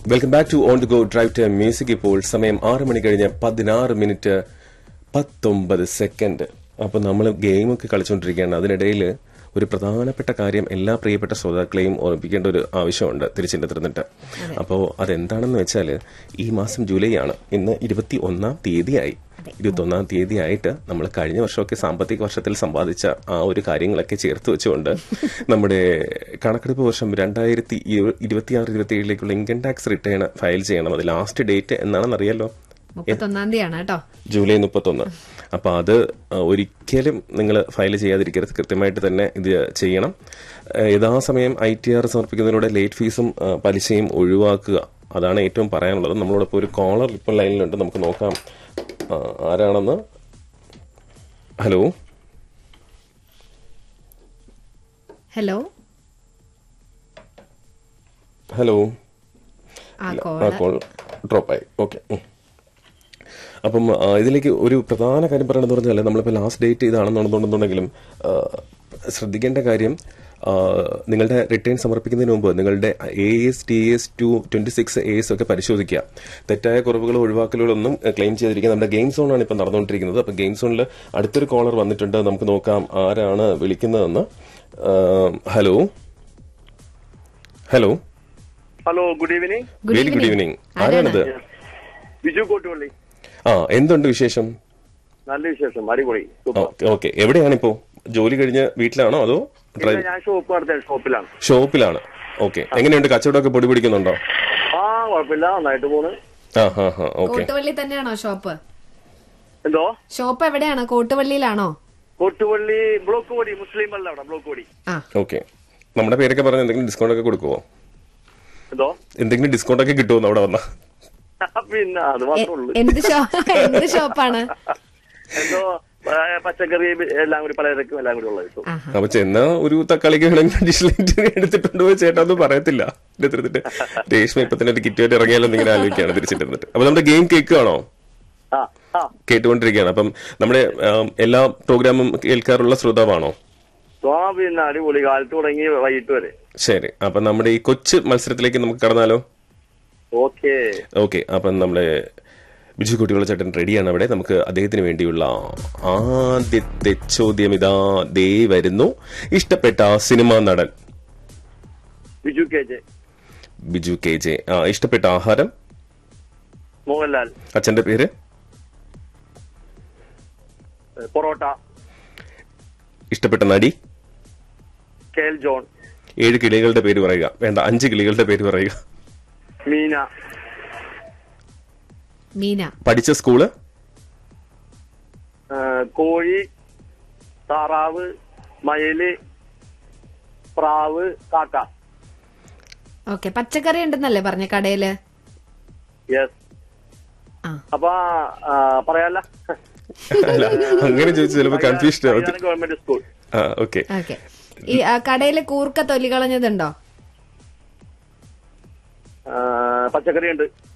welcome back to on to go drive to music ഇപ്പോൾ സമയം ആറ് മണി കഴിഞ്ഞ് പതിനാറ് മിനിറ്റ് പത്തൊമ്പത് സെക്കൻഡ് അപ്പൊ നമ്മൾ ഗെയിമൊക്കെ കളിച്ചുകൊണ്ടിരിക്കുകയാണ് അതിനിടയിൽ ഒരു പ്രധാനപ്പെട്ട കാര്യം എല്ലാ പ്രിയപ്പെട്ട ശ്രോതാക്കളെയും ഓർമ്മിപ്പിക്കേണ്ട ഒരു ആവശ്യമുണ്ട് തിരിച്ചിന്റെ തിരുന്നിട്ട് അപ്പോൾ അതെന്താണെന്ന് വെച്ചാൽ ഈ മാസം ജൂലൈ ആണ് ഇന്ന് ഇരുപത്തി ഒന്നാം തീയതിയായി ഇരുപത്തി ഒന്നാം തീയതി ആയിട്ട് നമ്മൾ കഴിഞ്ഞ വർഷമൊക്കെ സാമ്പത്തിക വർഷത്തിൽ സമ്പാദിച്ച ആ ഒരു കാര്യങ്ങളൊക്കെ ചേർത്ത് വെച്ചുകൊണ്ട് നമ്മുടെ കണക്കെടുപ്പ് വർഷം രണ്ടായിരത്തി ഇരുപത്തിയാറ് ഇരുപത്തി ഏഴിലേക്കുള്ള ഇൻകം ടാക്സ് റിട്ടേൺ ഫയൽ ചെയ്യണം അത് ലാസ്റ്റ് ഡേറ്റ് എന്നാണെന്ന് അറിയാലോ മുപ്പത്തൊന്നാം തീയതിയാണ് കേട്ടോ ജൂലൈ മുപ്പത്തൊന്ന് അപ്പൊ അത് ആ, ഒരിക്കലും നിങ്ങൾ ഫയൽ ചെയ്യാതിരിക്കരുത് കൃത്യമായിട്ട് തന്നെ ഇത് ചെയ്യണം ആ, യഥാസമയം ഐ ടി ആർ സമർപ്പിക്കുന്നതിലൂടെ ലേറ്റ് ഫീസും ആ, പലിശയും ഒഴിവാക്കുക അതാണ് ഏറ്റവും പറയാനുള്ളത് നമ്മളോടൊപ്പം ഒരു കോളർ ഇപ്പോൾ ലൈനിലുണ്ട് നമുക്ക് നോക്കാം ആ, ആരാണെന്ന് ഹലോ ഹലോ ഹലോ ആ ആ കോള് കോൾ ഡ്രോപ്പായി ഓക്കെ അപ്പം ആ, ഇതിലേക്ക് ഒരു പ്രധാന കാര്യം പറയണമെന്ന് പറഞ്ഞാൽ നമ്മളിപ്പോൾ ലാസ്റ്റ് ഡേറ്റ് ഇതാണെന്നുണ്ടെന്നുണ്ടെങ്കിലും ആ, ശ്രദ്ധിക്കേണ്ട കാര്യം ആ, നിങ്ങളുടെ റിട്ടേൺ സമർപ്പിക്കുന്നതിന് മുമ്പ് നിങ്ങളുടെ A S T S two twenty six A S ഒക്കെ പരിശോധിക്കുക തെറ്റായ കുറവുകളോ ഒഴിവാക്കലുകളൊന്നും ക്ലെയിം ചെയ്തിരിക്കുക നമ്മുടെ ഗെയിം സോണാണ് ഇപ്പം നടന്നുകൊണ്ടിരിക്കുന്നത് അപ്പം ഗെയിം സോണിൽ അടുത്തൊരു കോളർ വന്നിട്ടുണ്ട് നമുക്ക് നോക്കാം ആരാണ് വിളിക്കുന്നതെന്ന് ആ, hello hello hello good evening good very good evening ആരാണിത് ബിജു കോട്ടുപള്ളി ആ എന്തുണ്ട് വിശേഷം നല്ല വിശേഷം അടിപൊളി സൂപ്പർ ഓക്കെ എവിടെയാണിപ്പോ ജോലി കഴിഞ്ഞ് വീട്ടിലാണോ അതോ ഇല്ല, ഡ്രൈവ് ഞാൻ ഷോപ്പ് നടത്തിയ ഷോപ്പിലാണ് ഷോപ്പിലാണ് ഓക്കെ എങ്ങനെയുണ്ട് കച്ചവടമൊക്കെ പൊടി പിടിക്കുന്നുണ്ടോ ആ കുഴപ്പമില്ല നന്നായിട്ട് പോണ് ആ ഹാ ഹാ ഓക്കെ കോട്ടുവള്ളി തന്നെയാണോ ഷോപ്പ് എന്തോ ഷോപ്പ് എവിടെയാണ് കോട്ടുവള്ളിയിലാണോ കോട്ടുപള്ളി ബ്ലോക്ക് കോടി മുസ്ലിം അല്ല അവിടെ ബ്ലോക്ക് കോടി ആ ഓക്കെ നമ്മുടെ പേരൊക്കെ പറഞ്ഞ് എന്തെങ്കിലും ഡിസ്കൗണ്ട് ഒക്കെ കൊടുക്കുവോ എന്തോ എന്തെങ്കിലും ഡിസ്കൗണ്ട് ഒക്കെ കിട്ടുമോ അവിടെ വന്ന പിന്നെ അത് എ- മാത്രമേ ഉള്ളൂ എന്ത് ഷോ എന്ത് ഷോപ്പാണ് എന്തോ ആ, പച്ചക്കറി എല്ലാം കൂടി പലചരക്കും എല്ലാം കൂടി ഉള്ളത് കിട്ടും ആഹാ അപ്പൊ ചെന്ന ഒരു തക്കാളിക്ക് വേണമെങ്കിൽ അഡീഷണൽ എടുത്തിട്ടുണ്ടോ ചേട്ടാ ഒന്നും പറയത്തില്ല എന്റെ അടുത്തിട്ട് രേഷ്മ ഇപ്പൊ തന്നെ ഒരു കിറ്റുമായിട്ട് ഇറങ്ങിയാലോ എന്നിങ്ങനെ ആലോചിക്കുകയാണ് തിരിച്ചിട്ടിരുന്നിട്ട് അപ്പൊ നമ്മുടെ ഗെയിം കേൾക്കുകയാണോ ആ ആ കേട്ടുകൊണ്ടിരിക്കുകയാണ് അപ്പം നമ്മുടെ ആം, എല്ലാ പ്രോഗ്രാമും കേൾക്കാറുള്ള ശ്രോതാവാണോ ആ പിന്നെ അടിപൊളി കാലത്ത് തുടങ്ങി വൈകിട്ട് വരെ ശരി അപ്പൊ നമ്മുടെ ഈ കൊച്ചു മത്സരത്തിലേക്ക് നമുക്ക് കടന്നാലോ ഓക്കേ ഓക്കെ അപ്പം നമ്മുടെ ബിജു കുട്ടികളുടെ ചേട്ടൻ റെഡിയാണ് അവിടെ നമുക്ക് അദ്ദേഹത്തിന് വേണ്ടിയുള്ള ആദ്യത്തെ ചോദ്യം ഇതാ ദേ വരുന്നു ഇഷ്ടപ്പെട്ട സിനിമാ നടൻ Biju K J Biju K J ആ ഇഷ്ടപ്പെട്ട ആഹാരം മോഹൻലാൽ അച്ഛന്റെ പേര് ഏ, പൊറോട്ട ഇഷ്ടപ്പെട്ട നടി കെ എൽ ജോൺ ഏഴ് കിളികളുടെ പേര് പറയുക വേണ്ട അഞ്ച് കിളികളുടെ പേര് പറയുക മീന മീന പഠിച്ച സ്കൂള് ഏ, കോഴി താറാവ് മയില് പ്രാവ് കാക്ക ഓക്കെ പച്ചക്കറി ഉണ്ടെന്നല്ലേ പറഞ്ഞ കടയില് യെസ് ആ അപ്പൊ ആ, പറയാല്ല അല്ല അങ്ങനെ ചോദിച്ചു ചിലപ്പോ കൺഫ്യൂഷൻ ആവും ഗവൺമെന്റ് സ്കൂൾ ആ ഓക്കെ ഓക്കെ ഈ ആ, കടയില് കൂർക്ക തൊലി കളഞ്ഞതുണ്ടോ പച്ചക്കറി ഉണ്ട്